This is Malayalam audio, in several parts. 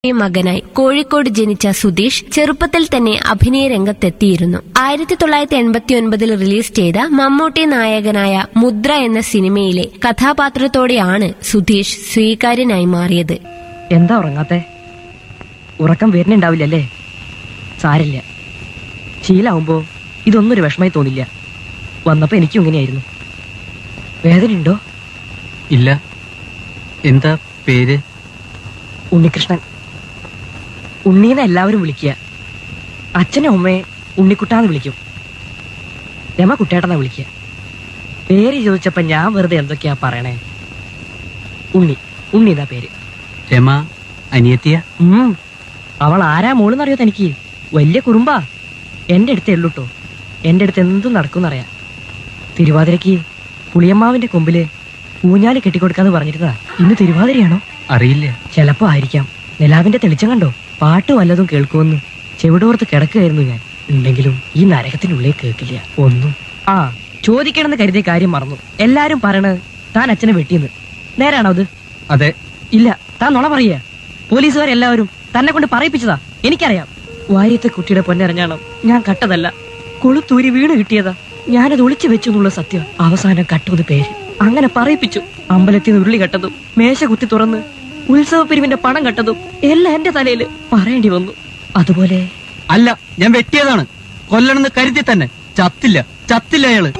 മകനായി കോഴിക്കോട് ജനിച്ച സുധീഷ് ചെറുപ്പത്തിൽ തന്നെ അഭിനയ രംഗത്തെത്തിയിരുന്നു ആയിരത്തി തൊള്ളായിരത്തി എൺപത്തി ഒൻപതിൽ റിലീസ് ചെയ്ത മമ്മൂട്ടി നായകനായ മുദ്ര എന്ന സിനിമയിലെ കഥാപാത്രത്തോടെയാണ് സുധീഷ് സ്വീകാര്യനായി മാറിയത് എന്താ ഉറങ്ങാത്തെ ഉറക്കം വരുന്നുണ്ടാവില്ലല്ലേ സാരില്ല ശീലാവുമ്പോ ഇതൊന്നും ഒരു വിഷമായി തോന്നില്ല വന്നപ്പോ എനിക്കും ഇങ്ങനെയായിരുന്നു വേദനയുണ്ടോ ഇല്ല എന്താ പേര് ഉണ്ണികൃഷ്ണൻ ഉണ്ണീന്ന് എല്ലാവരും വിളിക്കുക അച്ഛനും അമ്മയെ ഉണ്ണിക്കുട്ടാന്ന് വിളിക്കും രമ കുട്ടേട്ടെന്നാ വിളിക്കുക പേര് ചോദിച്ചപ്പോ ഞാൻ വെറുതെ എന്തൊക്കെയാ പറയണേ ഉണ്ണി ഉണ്ണി എന്നാ പേര് രമ അനിയത്തിയ ഉം. അവൾ ആരാ മോളെന്നറിയോ തനിക്ക് വലിയ കുറുമ്പാ എന്റെ അടുത്തേ ഉള്ളൂട്ടോ എന്റെ അടുത്ത് എന്തും നടക്കുമെന്നറിയാം തിരുവാതിരക്ക് പുളിയമ്മാവിന്റെ കൊമ്പില് ഊഞ്ഞാല് കെട്ടിക്കൊടുക്കാന്ന് പറഞ്ഞിരുന്നതാ ഇന്ന് തിരുവാതിരയാണോ അറിയില്ല ചിലപ്പോ ആയിരിക്കാം നിലാവിന്റെ തെളിച്ചം കണ്ടോ പാട്ട് വല്ലതും കേൾക്കുമെന്ന് ചെവിടോർത്ത് കിടക്കുകയായിരുന്നു ഞാൻ ഉണ്ടെങ്കിലും ഈ നരകത്തിനുള്ളിൽ കേൾക്കില്ല ഒന്നും ആ ചോദിക്കണമെന്ന് കരുതിയ കാര്യം മറന്നു എല്ലാരും പറയണത് താൻ അച്ഛനെ വെട്ടിയെന്ന് നേരാണോ അത് അതെ ഇല്ല താൻ നുണ പറയുക പോലീസുകാരെല്ലാവരും തന്നെ കൊണ്ട് പറയിപ്പിച്ചതാ എനിക്കറിയാം വാര്യത്തെ കുട്ടിയുടെ പൊന്നരഞ്ഞാണം ഞാൻ കട്ടതല്ല കൊളുത്തൂരി വീണ് കിട്ടിയതാ ഞാനത് ഒളിച്ചു വെച്ചു എന്നുള്ള സത്യം അവസാനം കട്ടുമെന്ന് പേര് അങ്ങനെ പറയിപ്പിച്ചു അമ്പലത്തിൽ നിന്ന് ഉരുളി കട്ടതും മേശ കുത്തി തുറന്ന് ഉത്സവ പിരിവിന്റെ പണം കട്ടതും എല്ലാം എന്റെ തലയിൽ പറയേണ്ടി വന്നു അതുപോലെ അല്ല ഞാൻ വെട്ടിയതാണ് കൊല്ലണമെന്ന് കരുതി തന്നെ ചത്തില്ല ചത്തില്ല അയാള്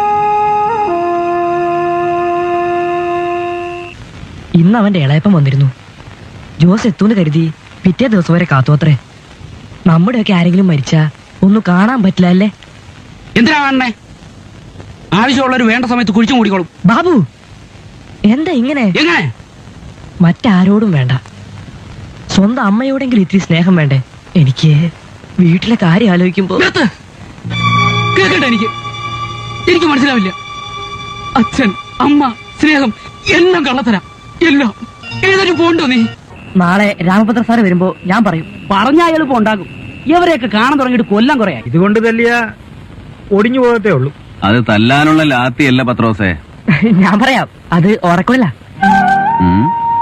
ഇന്ന് അവന്റെ ഇളയപ്പം വന്നിരുന്നു ജോസ് എത്തൂന്ന് കരുതി പിറ്റേ ദിവസം വരെ കാത്തു അത്രേ നമ്മുടെയൊക്കെ ആരെങ്കിലും മരിച്ചാ ഒന്നും കാണാൻ പറ്റില്ല അല്ലേ എന്തിനാ കാണണേ ആവശ്യമുള്ളവർ വേണ്ട സമയത്ത് കുഴിച്ചു മൂടിക്കോളും ബാബു എന്താ ഇങ്ങനെ എങ്ങനെ മറ്റാരോടും വേണ്ട സ്വന്തം അമ്മയോടെങ്കിലും ഇത്തിരി സ്നേഹം വേണ്ടേ എനിക്ക് വീട്ടിലെ കാര്യം ആലോചിക്കുമ്പോ നിർത്ത് കേൾക്കട്ടെ എനിക്ക് എനിക്ക് മനസ്സിലാവില്ല അച്ഛൻ അമ്മ സ്നേഹം എല്ലാം കള്ളത്തരാം എല്ലാം ഏതൊരു പോണ്ടോ നീ നാളെ രാമഭദ്ര സാറ് വരുമ്പോ ഞാൻ പറയും പറഞ്ഞ എളുപ്പം ഉണ്ടാകും ഇവരെയൊക്കെ കാണാൻ തുടങ്ങിയിട്ട് കൊല്ലം കുറയായി ഇതുകൊണ്ട് തല്ലിയ ഒടിഞ്ഞു പോകത്തേ ഉള്ളൂ അത് തല്ലാനുള്ള ലാത്തിയല്ല പത്രോസേ ഞാൻ പറയാം അത് ഓറക്കുഴല ഉം.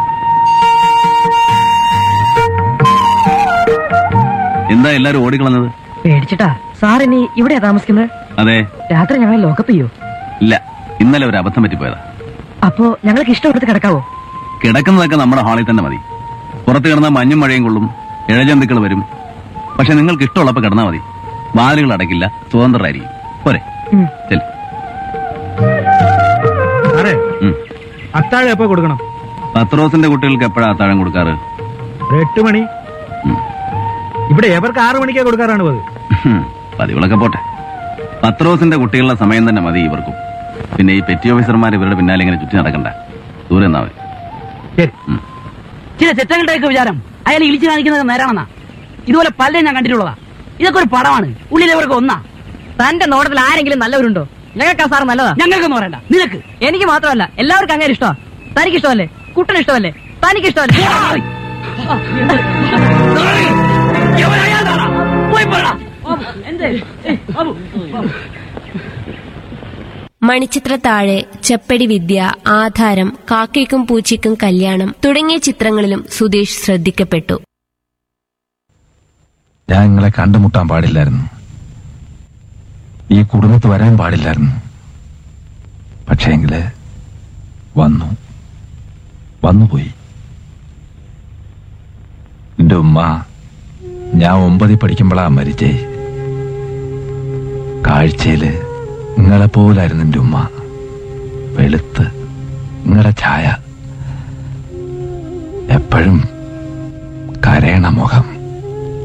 എന്താ എല്ലാരും ഓടിക്കളഞ്ഞത് പേടിച്ചിട്ടാ സാർ ഇനി ഇവിടെയാ താമസിക്കുന്നത് അതെ രാത്രി ഞങ്ങൾ ലോക്കപ്പ് ചെയ്യോ ഇല്ല ഇന്നലെ ഒരു അബദ്ധം പറ്റിപ്പോയതാ അപ്പോ ഞങ്ങൾക്ക് ഇഷ്ടപ്പെടുത്ത് കിടക്കാവോ കിടക്കുന്നതൊക്കെ നമ്മുടെ ഹാളിൽ തന്നെ മതി പുറത്ത് കിടന്ന മഞ്ഞും മഴയും കൊള്ളും ഇഴജന്തുക്കൾ വരും പക്ഷെ നിങ്ങൾക്ക് ഇഷ്ടമുള്ളപ്പോ കിടന്നാൽ മതി വാതിലുകൾ അടയ്ക്കില്ല സ്വതന്ത്രരായിരിക്കും പോരെ ഉം. ചെല് സാറേ ഉം. അത്താഴം എപ്പോ കൊടുക്കണം പത്രോസിന്റെ കുട്ടികൾക്ക് എപ്പോഴാ അത്താഴം കൊടുക്കാറ് ഒരു എട്ട് മണി ഉം. ഇവിടെ എവർക്ക് ആറു മണിക്കാ കൊടുക്കാറാണ് പതിവ് ഹും, പതിവുകളൊക്കെ പോട്ടെ പത്രോസിന്റെ കുട്ടികളുടെ സമയം തന്നെ മതി ഇവർക്കും പിന്നെ ഈ പെറ്റി ഓഫീസർമാർ ഇവരുടെ പിന്നാലെ ഇങ്ങനെ ചുറ്റി നടക്കണ്ട ദൂരെ നിന്നാ മതി ശരി ചില ചെറ്റങ്ങളുടെയൊക്കെ വിചാരം അയാൾ ഇളിച്ചു കാണിക്കുന്നത് നേരാണെന്നാ ഇതുപോലെ പലരും ഞാൻ കണ്ടിട്ടുള്ളതാ ഇതൊക്കെ ഒരു പടമാണ് ഉള്ളിലവർക്ക് ഒന്നാ തന്റെ നോട്ടത്തിൽ ആരെങ്കിലും നല്ലവരുണ്ടോ ഞങ്ങൾക്ക് ആ സാർ നല്ലതാ ഞങ്ങൾക്കൊന്നും പറയണ്ട നിനക്ക് എനിക്ക് മാത്രമല്ല എല്ലാവർക്കും അങ്ങനെ ഇഷ്ടമാ തനിക്ക് ഇഷ്ടമല്ലേ കുട്ടന് ഇഷ്ടമല്ലേ തനിക്ക് ഇഷ്ടമല്ലേ എവനയാളാടാ? പോയി പറടാ. എന്തേ? ഏയ്, ബാബു, ബാബു. മണിച്ചിത്ര താഴെ ചെപ്പടി വിദ്യ ആധാരം കാക്കയ്ക്കും പൂച്ചയ്ക്കും കല്യാണം തുടങ്ങിയ ചിത്രങ്ങളിലും സുധീഷ് ശ്രദ്ധിക്കപ്പെട്ടു ഞാൻ നിങ്ങളെ കണ്ടുമുട്ടാൻ പാടില്ലായിരുന്നു ഈ കുടുംബത്ത് വരാൻ പാടില്ലായിരുന്നു പക്ഷേങ്കില് വന്നു വന്നുപോയി എന്റെ ഉമ്മ ഞാൻ ഒമ്പതിൽ പഠിക്കുമ്പോഴാ മരിച്ചേ കാഴ്ചയില് നിങ്ങളെ പോലായിരുന്നു എന്റെ ഉമ്മ വെളുത്ത് നിങ്ങളുടെ ഛായ എപ്പോഴും കരയണ മുഖം